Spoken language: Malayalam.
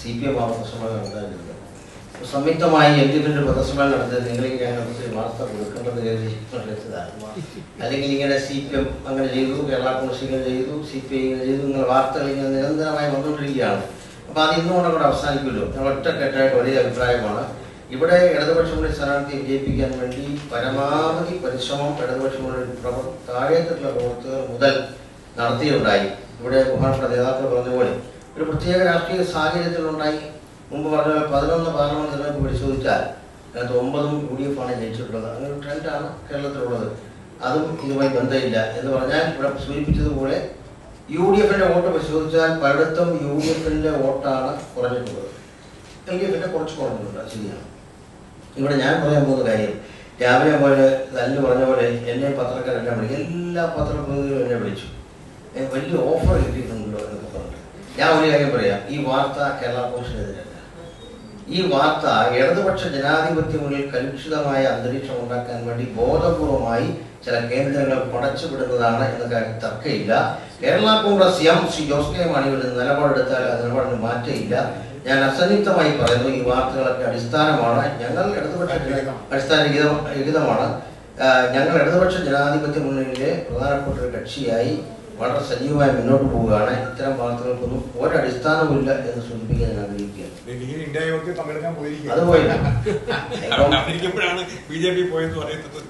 സി പി എം ആ പത്രസമ്മേളനം നടത്താതിരുന്നത് അപ്പോൾ സംയുക്തമായി എൽ ഡി എഫിൻ്റെ പത്രസമ്മേളനം നടത്തിയത് നിങ്ങളിങ്ങനെ കുറച്ച് വാർത്ത കൊടുക്കേണ്ടത് കരുതി കൊണ്ടെടുത്തതാണ് അല്ലെങ്കിൽ ഇങ്ങനെ സി പി എം അങ്ങനെ ചെയ്തു കേരള കോൺഗ്രസ് ഇങ്ങനെ ചെയ്തു സി പി ഐ ഇങ്ങനെ ചെയ്തു ഇങ്ങനെ വാർത്തകൾ ഇങ്ങനെ നിരന്തരമായി വന്നുകൊണ്ടിരിക്കുകയാണ് അപ്പോൾ അത് ഇന്നുകൊണ്ട് കൂടെ അവസാനിക്കുമല്ലോ ഞങ്ങൾ ഒറ്റക്കെട്ടായിട്ട് ഒരേ അഭിപ്രായമാണ് ഇവിടെ ഇടതുപക്ഷ മുന്നണി സ്ഥാനാർത്ഥിയെ വിജയിപ്പിക്കാൻ വേണ്ടി പരമാവധി പരിശ്രമം ഇടതുപക്ഷ മുന്നണി പ്രവർ താഴേത്തുള്ള പ്രവർത്തകർ മുതൽ നടത്തിയുണ്ടായി ഇവിടെ ബഹുമാനപ്പെട്ട നേതാക്കൾ പറഞ്ഞ പോലെ ഒരു പ്രത്യേക രാഷ്ട്രീയ സാഹചര്യത്തിലുണ്ടായി മുമ്പ് പറഞ്ഞ പോലെ പതിനൊന്ന് പാർലമെന്റ് തെരഞ്ഞെടുപ്പ് പരിശോധിച്ചാൽ അതിനകത്ത് ഒമ്പതും യു ഡി എഫ് ആണ് ജയിച്ചിട്ടുള്ളത് അങ്ങനെ ഒരു ട്രെൻഡാണ് കേരളത്തിലുള്ളത് അതും ഇതുമായി ബന്ധമില്ല എന്ന് പറഞ്ഞാൽ ഇവിടെ സൂചിപ്പിച്ചതുപോലെ യു ഡി എഫിന്റെ വോട്ട് പരിശോധിച്ചാൽ പലയിടത്തും യു ഡി എഫിന്റെ വോട്ടാണ് കുറഞ്ഞിട്ടുള്ളത് എൽ ഡി എഫിന്റെ കുറച്ച് കുറഞ്ഞിട്ടുണ്ട് ശരിയാണ് ഇവിടെ ഞാൻ പറയാൻ പോകുന്ന കാര്യം രാവിലെ പോലെ തല്ല് പറഞ്ഞ പോലെ എന്നെ പത്രക്കാരെല്ലാം വിളിക്കും എല്ലാ പത്രപ്രതിനിധികളും എന്നെ വിളിച്ചു ഏ, വലിയ ഓഫർ കിട്ടിയിട്ടുണ്ടല്ലോ എന്നൊക്കെ പറഞ്ഞിട്ട് ഞാൻ ഒരു കാര്യം പറയാം ഈ വാർത്ത കേരള കോൺഗ്രസിനെതിരല്ല ഈ വാർത്ത ഇടതുപക്ഷ ജനാധിപത്യ മുന്നിൽ കലുഷിതമായ അന്തരീക്ഷം ഉണ്ടാക്കാൻ വേണ്ടി ബോധപൂർവമായി ചില കേന്ദ്രങ്ങൾ പടച്ചുവിടുന്നതാണ് എന്ന കാര്യം തർക്കമില്ല കേരള കോൺഗ്രസ് എം ശ്രീ ജോസ് കെ മാണിയുടെ നിലപാടെടുത്താൽ ആ നിലപാടിന് മാറ്റമില്ല ഞാൻ അസന്നിഗ്ധമായി പറയുന്നു ഈ വാർത്തകളൊക്കെ അടിസ്ഥാനമാണ് ഞങ്ങൾ ഇടതുപക്ഷ ജന- അടിസ്ഥാനരഹിത രഹിതമാണ് ആ, ഞങ്ങൾ ഇടതുപക്ഷ ജനാധിപത്യ മുന്നണിയിലെ പ്രധാനപ്പെട്ട ഒരു കക്ഷിയായി വളരെ സജീവമായി മുന്നോട്ട് പോവുകയാണ് ഇത്തരം വാർത്തകൾക്കൊന്നും ഒരടിസ്ഥാനവുമില്ല എന്ന് സൂചിപ്പിക്കാൻ ഞാൻ ആഗ്രഹിക്കുകയാണ് ഡൽഹിയിൽ ഇന്ത്യ യോഗത്തിൽ പങ്കെടുക്കാൻ പോയിരിക്കുക അതുപോലെ ഇപ്പം ഇരിക്കുമ്പോഴാണ് ബി ജെ പി പോയെന്ന് പറയുന്നത്